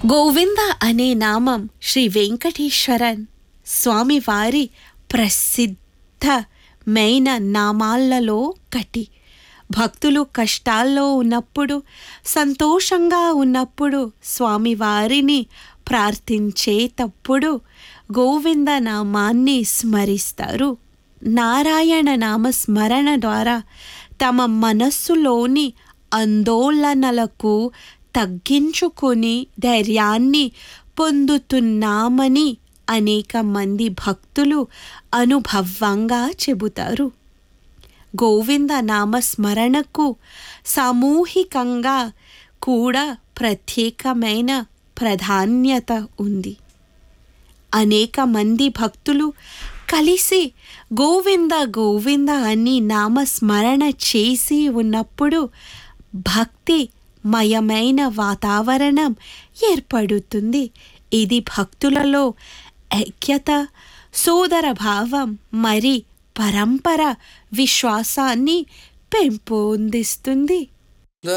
గోవింద అనే నామం శ్రీ వెంకటేశ్వరన్ స్వామివారి ప్రసిద్ధమైన నామాలలో ఒకటి భక్తులు కష్టాల్లో ఉన్నప్పుడు సంతోషంగా ఉన్నప్పుడు స్వామివారిని ప్రార్థించేటప్పుడు గోవింద నామాన్ని స్మరిస్తారు నారాయణ నామ స్మరణ ద్వారా తమ మనస్సులోని ఆందోళనలకు తగ్గించుకొని ధైర్యాన్ని పొందుతున్నామని అనేక మంది భక్తులు అనుభవంగా చెబుతారు గోవింద నామ స్మరణకు సామూహికంగా కూడా ప్రత్యేకమైన ప్రాధాన్యత ఉంది అనేక మంది భక్తులు కలిసి గోవింద గోవింద అని నామస్మరణ చేసి ఉన్నప్పుడు భక్తి మయమైన వాతావరణం ఏర్పడుతుంది ఇది భక్తులలో ఐక్యత సోదర భావం మరి పరంపర విశ్వాసాన్ని పెంపొందిస్తుంది